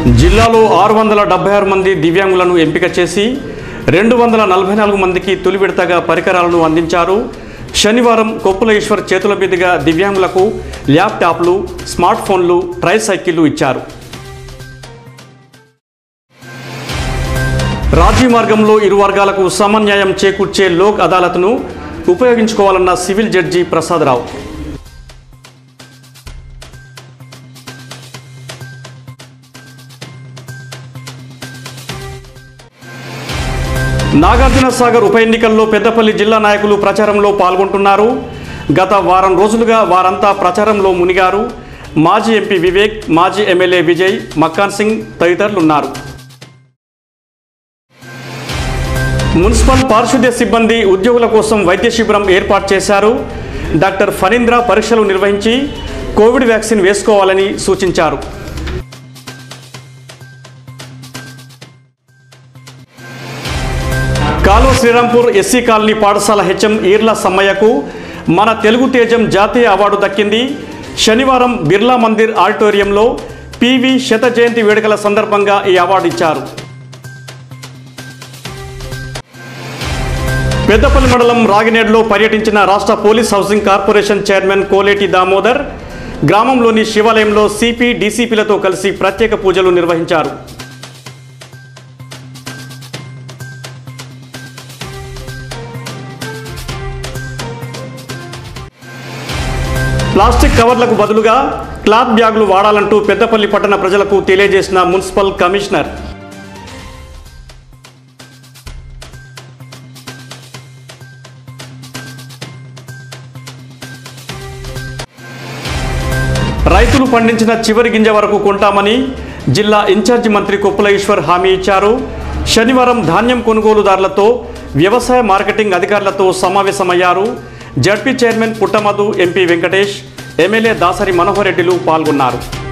జిల్లాలో ఆరు వందల డెబ్బై ఆరు మంది దివ్యాంగులను ఎంపిక చేసి రెండు వందల నలభై నాలుగు మందికి తొలి విడతగా పరికరాలను అందించారు శనివారం కొప్పుల ఈశ్వర్ చేతుల మీదుగా దివ్యాంగులకు ల్యాప్టాప్లు స్మార్ట్ ఫోన్లు ట్రై సైకిళ్లు ఇచ్చారు రాజీ మార్గంలో ఇరు వర్గాలకు సమన్యాయం చేకూర్చే లోక్ అదాలత్ను ఉపయోగించుకోవాలన్న సివిల్ జడ్జి ప్రసాదరావు నాగార్జున సాగర్ ఉప ఎన్నికల్లో పెద్దపల్లి జిల్లా నాయకులు ప్రచారంలో పాల్గొంటున్నారు గత వారం రోజులుగా వారంతా ప్రచారంలో మునిగారు మాజీ ఎంపీ వివేక్ మాజీ ఎమ్మెల్యే విజయ్ మక్కాన్ సింగ్ తదితరులున్నారు మున్సిపల్ పారిశుద్ధ్య సిబ్బంది ఉద్యోగుల కోసం వైద్య శిబిరం ఏర్పాటు చేశారు డాక్టర్ ఫణీంద్ర పరీక్షలు నిర్వహించి కోవిడ్ వ్యాక్సిన్ వేసుకోవాలని సూచించారు కాలువ శ్రీరాంపూర్ ఎస్సీ కాలనీ పాఠశాల హెచ్ఎం ఈర్ల సమ్మయ్యకు మన తెలుగు తేజం జాతీయ అవార్డు దక్కింది శనివారం బిర్లా మందిర్ ఆడిటోరియంలో పివి శత జయంతి వేడుకల సందర్భంగా ఈ అవార్డు ఇచ్చారు పెద్దపల్లి మండలం రాగినేడులో పర్యటించిన రాష్ట్ర police housing corporation chairman Koleti Damodar గ్రామంలోని శివాలయంలో సిపి డీసీపీలతో కలిసి ప్రత్యేక పూజలు నిర్వహించారు ప్లాస్టిక్ కవర్లకు బదులుగా క్లాత్ బ్యాగులు వాడాలంటూ పెద్దపల్లి పట్టణ ప్రజలకు తెలియజేసిన మున్సిపల్ కమిషనర్ రైతులు పండించిన చివరి గింజ వరకు కొంటామని జిల్లా ఇన్ఛార్జి మంత్రి కొప్పుల ఈశ్వర్ హామీ ఇచ్చారు శనివారం ధాన్యం కొనుగోలుదారులతో వ్యవసాయ మార్కెటింగ్ అధికారులతో సమావేశమయ్యారు ZP chairman Puttamadhu MP Venkatesh MLA Dasari Manohar రెడ్డిలు పాల్గొన్నారు